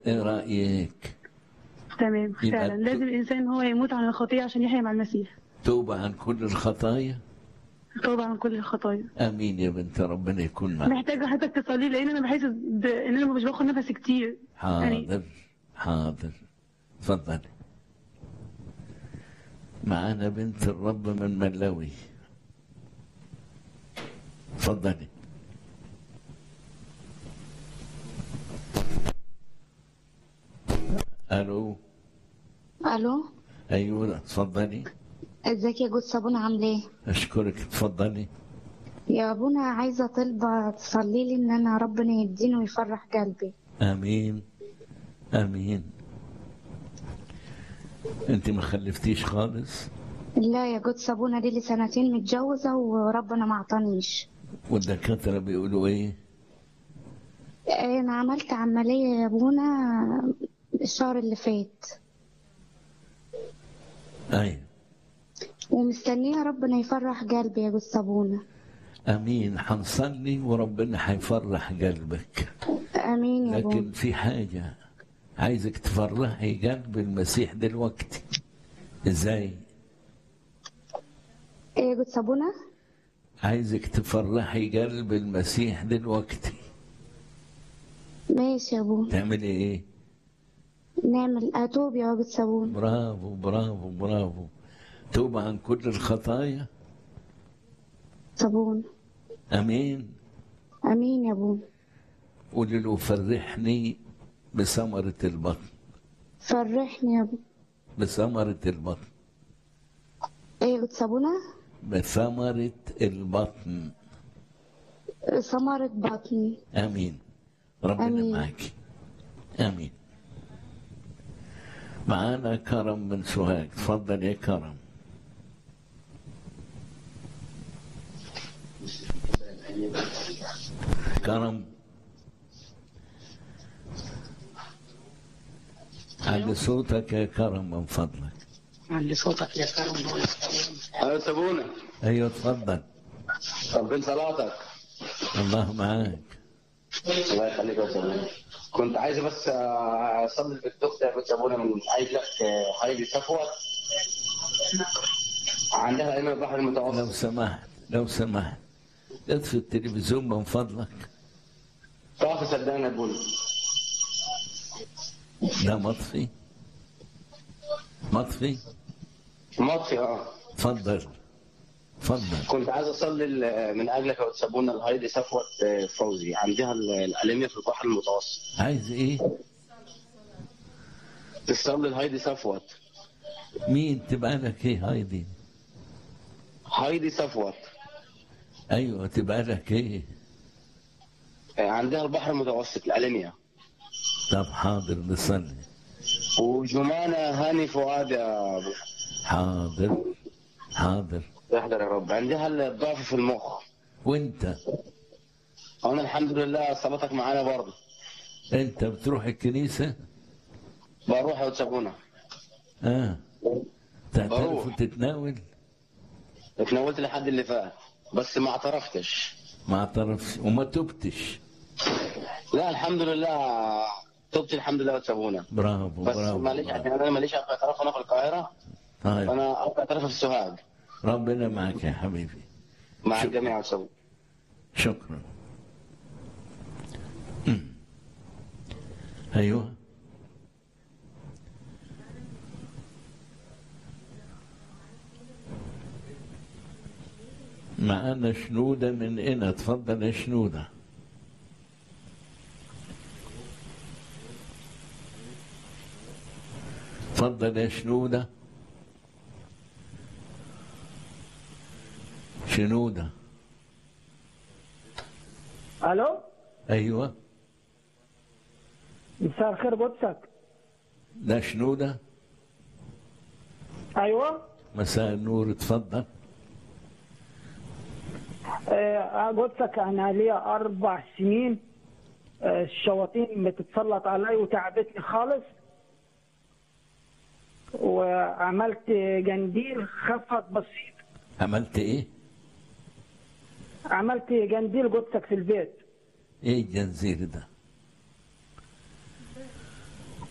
ايه رايك تمام يبقى فعلا ت- لازم الانسان هو يموت عن الخطيه عشان يحيا مع المسيح توبه عن كل الخطايا توبه عن كل الخطايا امين يا بنت ربنا يكون معك محتاجه حضرتك تصلي لان انا بحس ب- ان انا مش باخد نفس كتير يعني حاضر حاضر اتفضلي معانا بنت الرب من ملاوي اتفضلي الو الو ايوه اتفضلي ازيك يا جود صابونه عامله ايه اشكرك اتفضلي يا ابونا عايزه طلبه تصلي لي ان انا ربنا يديني ويفرح قلبي امين امين انت ما خلفتيش خالص لا يا جود صابونه دي لي سنتين متجوزه وربنا ما عطانيش والدكاتره بيقولوا ايه انا عملت عمليه يا ابونا الشهر اللي فات ايوه ومستنيه ربنا يفرح قلبي يا جود صابونه امين هنصلي وربنا هيفرح قلبك امين يا ابونا لكن في حاجه عايزك تفرحي قلب المسيح دلوقتي ازاي ايه يا جود صابونه عايزك تفرحي قلب المسيح دلوقتي ماشي يا ابونا تعملي ايه نعمل اتوب يا جود صابونه برافو برافو برافو توب عن كل الخطايا صابونه امين امين يا ابونا قولي له فرحني بثمرة البطن فرحني يا ابونا بثمرة البطن ايه يا جود صابونه بثمرة البطن ثمرة بطني امين ربنا آمين. معك امين معانا كرم من سوهاج تفضل يا كرم كرم على صوتك يا كرم من فضلك علي صوتك يا كرم ايوه سابونا ايوه تفضل ربنا صلاتك الله معاك الله يخليك يا سابونا كنت عايز بس آه، اصلي في الدكتور يا سابونا من عايز لك آه، هايدي صفوت عندها هنا البحر لو المتوسط سمحت لو سمحت اطفي التلفزيون من فضلك تعرف صدقني يا ابونا ده مطفي مطفي مطفي اه تفضل تفضل كنت عايز اصلي ل- من اجلك يا سابونا الهايدي صفوت آه، فوزي عندها ال- الانيميا في البحر المتوسط عايز ايه تصلي الهايدي صفوت مين تبقى لك ايه هايدي هايدي صفوت ايوه تبقى لك ايه آه، عندها البحر المتوسط الانيميا طب حاضر نصلي وجمانة هاني فؤاد يا ابو حاضر حاضر احضر يا رب عندها الضعف في المخ وانت انا الحمد لله صلاتك معانا برضه انت بتروح الكنيسه بروح وتسابونا اه تعترف بروح. وتتناول اتناولت لحد اللي فات بس ما اعترفتش ما اعترفش وما تبتش لا الحمد لله تبت الحمد لله وتسابونا برافو بس برافو, معلش برافو. عشان انا ماليش ابقى اعتراف هنا في القاهره طيب فانا ابقى اعتراف في السوهاج ربنا معك يا حبيبي مع شكرا. الجميع وتسابونا شكرا أمم. ايوه معانا شنودة من هنا تفضل يا شنودة تفضل يا شنودة شنودة الو ايوه مساء الخير قدسك ده شنودة ايوه مساء النور اتفضل آه، قدسك انا لي اربع سنين آه، الشياطين بتتسلط علي وتعبتني خالص وعملت جنديل خفت بسيط عملت ايه؟ عملت جنديل قدسك في البيت ايه الجنزير ده؟